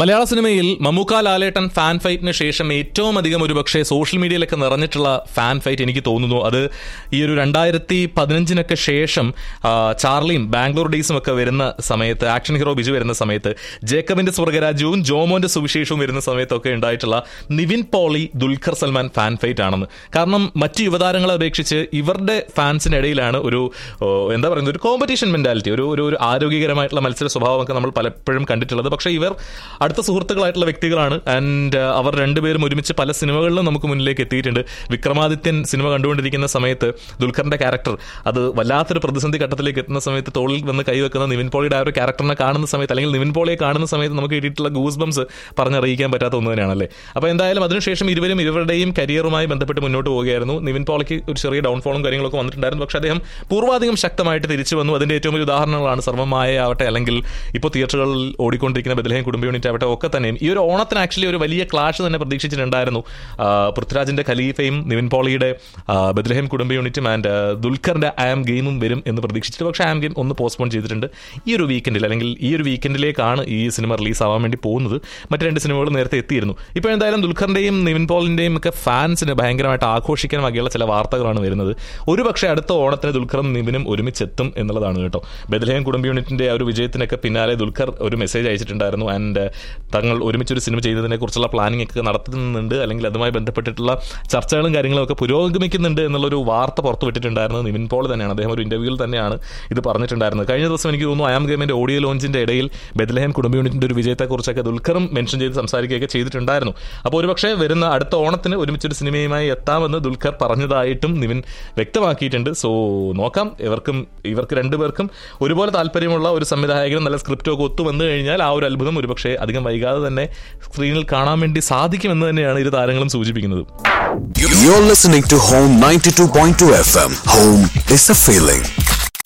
മലയാള സിനിമയിൽ മമ്മൂക്ക ലാലേട്ടൻ ഫാൻ ഫൈറ്റിന് ശേഷം ഏറ്റവും അധികം ഒരുപക്ഷെ സോഷ്യൽ മീഡിയയിലൊക്കെ നിറഞ്ഞിട്ടുള്ള ഫാൻ ഫൈറ്റ് എനിക്ക് തോന്നുന്നു അത് ഈ ഒരു രണ്ടായിരത്തി പതിനഞ്ചിനൊക്കെ ശേഷം ആ, ചാർലിയും ബാംഗ്ലൂർ ഡേയ്സും ഒക്കെ വരുന്ന സമയത്ത് ആക്ഷൻ ഹീറോ ബിജു വരുന്ന സമയത്ത് ജേക്കബിന്റെ സ്വർഗരാജ്യവും ജോമോന്റെ സുവിശേഷവും വരുന്ന സമയത്തൊക്കെ ഉണ്ടായിട്ടുള്ള നിവിൻ പോളി ദുൽഖർ സൽമാൻ ഫാൻ ഫൈറ്റ് ആണെന്ന് കാരണം മറ്റ് യുവതാരങ്ങളെ അപേക്ഷിച്ച് ഇവരുടെ ഫാൻസിനിടയിലാണ് ഒരു ഓ, എന്താ പറയുന്നത് ഒരു കോമ്പറ്റീഷൻ മെന്റാലിറ്റി ഒരു ഒരു ഒരു ആരോഗ്യകരമായിട്ടുള്ള മത്സര സ്വഭാവമൊക്കെ നമ്മൾ പലപ്പോഴും കണ്ടിട്ടുള്ളത് പക്ഷേ ഇവർ അടുത്ത സുഹൃത്തുക്കളായിട്ടുള്ള വ്യക്തികളാണ് ആൻഡ് അവർ രണ്ടുപേരും ഒരുമിച്ച് പല സിനിമകളിലും നമുക്ക് മുന്നിലേക്ക് എത്തിയിട്ടുണ്ട് വിക്രമാദിത്യൻ സിനിമ കണ്ടുകൊണ്ടിരിക്കുന്ന സമയത്ത് ദുൽഖറിന്റെ ക്യാരക്ടർ അത് വല്ലാത്തൊരു പ്രതിസന്ധി ഘട്ടത്തിലേക്ക് എത്തുന്ന സമയത്ത് തോളിൽ വന്ന് കൈവെക്കുന്ന നിവിൻ പോളിയുടെ ആ ഒരു ക്യാരക്ടറിനെ കാണുന്ന സമയത്ത് അല്ലെങ്കിൽ നിവിൻ പോളിയെ കാണുന്ന സമയത്ത് നമുക്ക് കിട്ടിയിട്ടുള്ള ഗൂസ് ബംസ് പറഞ്ഞറിയിക്കാൻ പറ്റാത്ത ഒന്ന് തന്നെയാണല്ലേ അപ്പോൾ എന്തായാലും അതിനുശേഷം ഇരുവരും ഇവരുടെയും കരിയറുമായി ബന്ധപ്പെട്ട് മുന്നോട്ട് പോവുകയായിരുന്നു നിവിൻ പോളിക്ക് ഒരു ചെറിയ ഡൗൺഫോളും കാര്യങ്ങളൊക്കെ വന്നിട്ടുണ്ടായിരുന്നു പക്ഷേ അദ്ദേഹം പൂർവാധികം ശക്തമായിട്ട് തിരിച്ചു വന്നു അതിന്റെ ഏറ്റവും വലിയ ഉദാഹരണങ്ങളാണ് സർവമായ ആവട്ടെ അല്ലെങ്കിൽ ഇപ്പോൾ തിയേറ്ററുകളിൽ ഓടിക്കൊണ്ടിരിക്കുന്ന ബദലഹം കുടുംബ യൂണിറ്റ് ആവട്ടെ ഒക്കെ തന്നെയും ഈ ഒരു ഓണത്തിന് ആക്ച്വലി ഒരു വലിയ ക്ലാഷ് തന്നെ പ്രതീക്ഷിച്ചിട്ടുണ്ടായിരുന്നു ആ, പൃഥ്വിരാജിന്റെ ഖലീഫയും നിവിൻ പോളിയുടെ ആ, ബദലഹം കുടുംബ യൂണിറ്റും ആൻഡ് ദുൽഖറിന്റെ ഐ ആം ഗെയിമും വരും എന്ന് പ്രതീക്ഷിച്ചിട്ട് പക്ഷേ ഐ ആം ഗെയിം ഒന്ന് പോസ്റ്റ്പോൺ ചെയ്തിട്ടുണ്ട് ഈ ഒരു വീക്കെൻഡിൽ അല്ലെങ്കിൽ ഈ ഒരു വീക്കെൻഡിലേക്കാണ് ഈ സിനിമ റിലീസ് ആവാൻ വേണ്ടി പോകുന്നത് മറ്റു രണ്ട് സിനിമകൾ നേരത്തെ എത്തിയിരുന്നു ഇപ്പോൾ എന്തായാലും ദുൽഖറിന്റെയും നിവിൻ പോളിന്റെയും ഒക്കെ ഫാൻസിന് ഭയങ്കരമായിട്ട് ആഘോഷിക്കാൻ വകയുള്ള ചില വാർത്തകളാണ് വരുന്നത് ഒരു പക്ഷേ അടുത്ത ഓണത്തിന് ദുൽഖറും നിവിനും ഒരുമിച്ചെത്തും എന്നുള്ളതാണ് കേട്ടോ ബദലഹം കുടുംബ യൂണിറ്റിന്റെ ആ ഒരു വിജയത്തിനൊക്കെ പിന്നാലെ ദുൽഖർ ഒരു മെസ്സേജ് അയച്ചിട്ടുണ്ടായിരുന്നു ആൻഡ് തങ്ങൾ ഒരുമിച്ചൊരു സിനിമ ചെയ്തതിനെ കുറിച്ചുള്ള പ്ലാനിംഗ് ഒക്കെ നടത്തുന്നുണ്ട് അല്ലെങ്കിൽ അതുമായി ബന്ധപ്പെട്ടിട്ടുള്ള ചർച്ചകളും കാര്യങ്ങളും ഒക്കെ പുരോഗമിക്കുന്നുണ്ട് എന്നുള്ളൊരു വാർത്ത പുറത്തുവിട്ടിട്ടുണ്ടായിരുന്നു നിവിൻ പോൾ തന്നെയാണ് അദ്ദേഹം ഒരു ഇന്റർവ്യൂവിൽ തന്നെയാണ് ഇത് പറഞ്ഞിട്ടുണ്ടായിരുന്നത് കഴിഞ്ഞ ദിവസം എനിക്ക് തോന്നുന്നു അയാം ഗെയിമിന്റെ ഓഡിയോ ലോഞ്ചിന്റെ ഇടയിൽ ബദലഹം കുടുംബ യൂണിറ്റിന്റെ ഒരു വിജയത്തെക്കുറിച്ചൊക്കെ ദുൽഖറും മെൻഷൻ ചെയ്ത് സംസാരിക്കുകയൊക്കെ ചെയ്തിട്ടുണ്ടായിരുന്നു അപ്പോൾ ഒരുപക്ഷെ വരുന്ന അടുത്ത ഓണത്തിന് ഒരുമിച്ചൊരു സിനിമയുമായി എത്താമെന്ന് ദുൽഖർ പറഞ്ഞതായിട്ടും നിവിൻ വ്യക്തമാക്കിയിട്ടുണ്ട് സോ നോക്കാം ഇവർക്കും ഇവർക്ക് രണ്ടുപേർക്കും ഒരുപോലെ താല്പര്യമുള്ള ഒരു സംവിധായകനും നല്ല സ്ക്രിപ്റ്റും ഒക്കെ ഒത്തു വന്നു കഴിഞ്ഞാൽ ആ ഒരു അത്ഭുതം ഒരുപക്ഷെ അധികം വൈകാതെ തന്നെ സ്ക്രീനിൽ കാണാൻ വേണ്ടി സാധിക്കുമെന്ന് തന്നെയാണ് ഇരു താരങ്ങളും സൂചിപ്പിക്കുന്നത് You're listening to Home 92.2 FM. Home is a feeling.